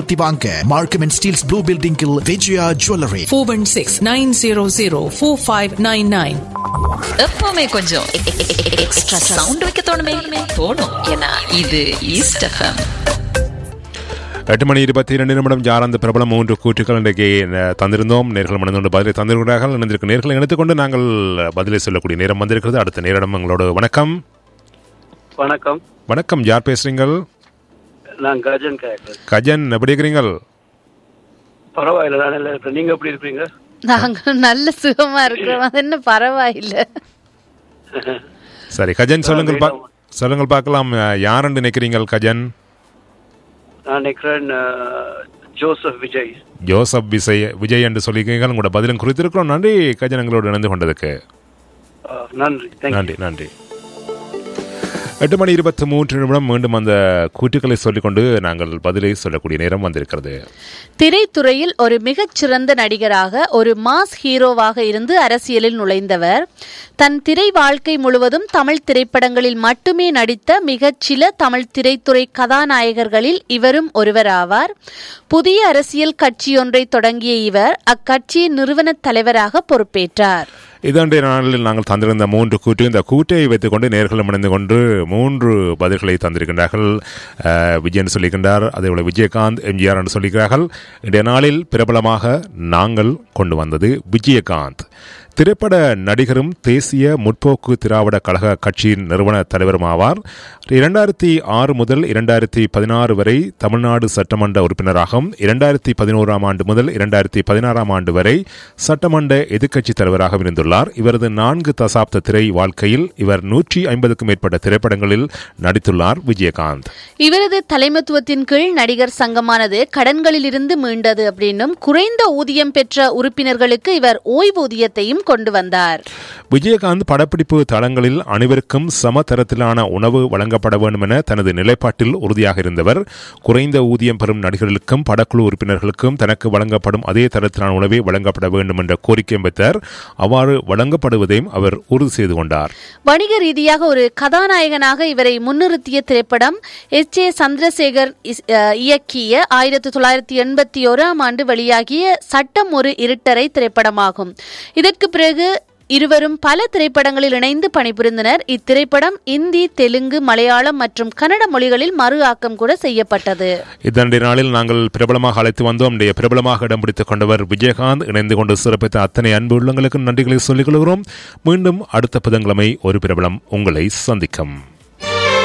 செலுத்தி வாங்க Markham and steels blue பில்டிங்கில் Vijaya jewellery four one six nine zero zero four five nine nine எப்பவுமே கொஞ்சம் எக்ஸ்ட்ரா சவுண்ட் வைக்க தோணுமே தோணும் ஏன்னா இது ஈஸ்ட் எஃப்எம் எட்டு மணி இருபத்தி இரண்டு நிமிடம் யார் அந்த பிரபலம் மூன்று கூற்றுக்கள் இன்றைக்கு அஹ், தந்திருந்தோம் நேர்கள் மனதொண்டு பதிலை தந்திருக்கிறார்கள் இணைந்திருக்க நேர்களை இணைத்துக்கொண்டு நாங்கள் பதிலை சொல்லக்கூடிய நேரம் வந்திருக்கிறது அடுத்த நேரிடம் எங்களோட வணக்கம் வணக்கம் வணக்கம் யார் பேசுறீங்கள் நான் கஜன் கேட்குறேன் கஜன் எப்படி இருக்கிறீங்கள் பரவாயில்ல நான் நல்லா இருக்கிறேன் நீங்க எப்படி இருக்கிறீங்க நாங்க நல்ல சுகமா இருக்கிறோம் அது என்ன பரவாயில்ல சரி கஜன் சொல்லுங்கள் பா சொல்லுங்கள் பார்க்கலாம் அஹ், யாரென்று நினைக்கிறீங்கள் கஜன் நான் நினைக்கிறேன் அஹ், ஜோசப் விஜய் ஜோசப் விஜய் விஜய் என்று சொல்லியிருக்கீங்கள் உங்களோட பதிலும் குறித்திருக்கிறோம் நன்றி கஜன் எங்களோடு இணைந்து கொண்டதுக்கு அஹ், நன்றி தேங்க்யூ நன்றி நன்றி எட்டு மணி இருபத்தி மூன்று நிமிடம் மீண்டும் அந்த கூற்றுக்களை சொல்லிக்கொண்டு நாங்கள் பதிலை சொல்லக்கூடிய நேரம் வந்திருக்கிறது திரைத்துறையில் ஒரு மிகச்சிறந்த நடிகராக ஒரு மாஸ் ஹீரோவாக இருந்து அரசியலில் நுழைந்தவர் தன் திரை வாழ்க்கை முழுவதும் தமிழ் திரைப்படங்களில் மட்டுமே நடித்த மிகச்சில தமிழ் திரைத்துறை கதாநாயகர்களில் இவரும் ஒருவராவார் புதிய அரசியல் கட்சியொன்றை தொடங்கிய இவர் அக்கட்சியின் நிறுவனத் தலைவராக பொறுப்பேற்றார் இதன்றைய நாளில் நாங்கள் தந்திருந்த மூன்று கூற்று இந்த கூட்டை வைத்துக்கொண்டு நேர்களும் இணைந்து கொண்டு மூன்று பதில்களை தந்திருக்கின்றார்கள் அஹ், விஜயன் சொல்லியிருக்கின்றார் அதேபோல விஜயகாந்த் எம்ஜிஆர் என்று சொல்லியிருக்கிறார்கள் இன்றைய நாளில் பிரபலமாக நாங்கள் கொண்டு வந்தது விஜயகாந்த் திரைப்பட நடிகரும் தேசிய முற்போக்கு திராவிட கழக கட்சியின் நிறுவன தலைவரும் ஆவார் இரண்டாயிரத்தி ஆறு முதல் இரண்டாயிரத்தி பதினாறு வரை தமிழ்நாடு சட்டமன்ற உறுப்பினராகவும் இரண்டாயிரத்தி பதினோராம் ஆண்டு முதல் இரண்டாயிரத்தி பதினாறாம் ஆண்டு வரை சட்டமன்ற எதிர்க்கட்சித் தலைவராக இருந்துள்ளார் இவரது நான்கு தசாப்த திரை வாழ்க்கையில் இவர் நூற்றி ஐம்பதுக்கும் மேற்பட்ட திரைப்படங்களில் நடித்துள்ளார் விஜயகாந்த் இவரது தலைமைத்துவத்தின் கீழ் நடிகர் சங்கமானது கடன்களிலிருந்து மீண்டது அப்படின்னும் குறைந்த ஊதியம் பெற்ற உறுப்பினர்களுக்கு இவர் ஓய்வூதியத்தையும் கொண்டு வந்தார் விஜயகாந்த் படப்பிடிப்பு தளங்களில் அனைவருக்கும் சமதரத்திலான உணவு வழங்கப்பட வேண்டும் என தனது நிலைப்பாட்டில் உறுதியாக இருந்தவர் குறைந்த ஊதியம் பெறும் நடிகர்களுக்கும் படக்குழு உறுப்பினர்களுக்கும் தனக்கு வழங்கப்படும் அதே தரத்திலான உணவே வழங்கப்பட வேண்டும் என்ற கோரிக்கை வைத்தார் அவ்வாறு வழங்கப்படுவதையும் அவர் உறுதி செய்து கொண்டார் வணிக ரீதியாக ஒரு கதாநாயகனாக இவரை முன்னிறுத்திய திரைப்படம் எச் ஏ சந்திரசேகர் இஸ்- அஹ், இயக்கிய ஆயிரத்தி தொள்ளாயிரத்தி எண்பத்தி ஓராம் ஆண்டு வெளியாகிய சட்டம் ஒரு இருட்டரை திரைப்படமாகும் இதற்கு பிறகு இருவரும் பல திரைப்படங்களில் இணைந்து பணிபுரிந்தனர் இத்திரைப்படம் இந்தி தெலுங்கு மலையாளம் மற்றும் கன்னட மொழிகளில் மறு ஆக்கம் கூட செய்யப்பட்டது இதனுடைய நாளில் நாங்கள் பிரபலமாக அழைத்து வந்தோம் இன்றைய பிரபலமாக இடம் பிடித்துக் கொண்டவர் விஜயகாந்த் இணைந்து கொண்டு சிறப்பித்த அத்தனை அன்பு உள்ளங்களுக்கு நன்றிகளை சொல்லிக் கொள்கிறோம் மீண்டும் அடுத்த புதன்கிழமை ஒரு பிரபலம் உங்களை சந்திக்கும்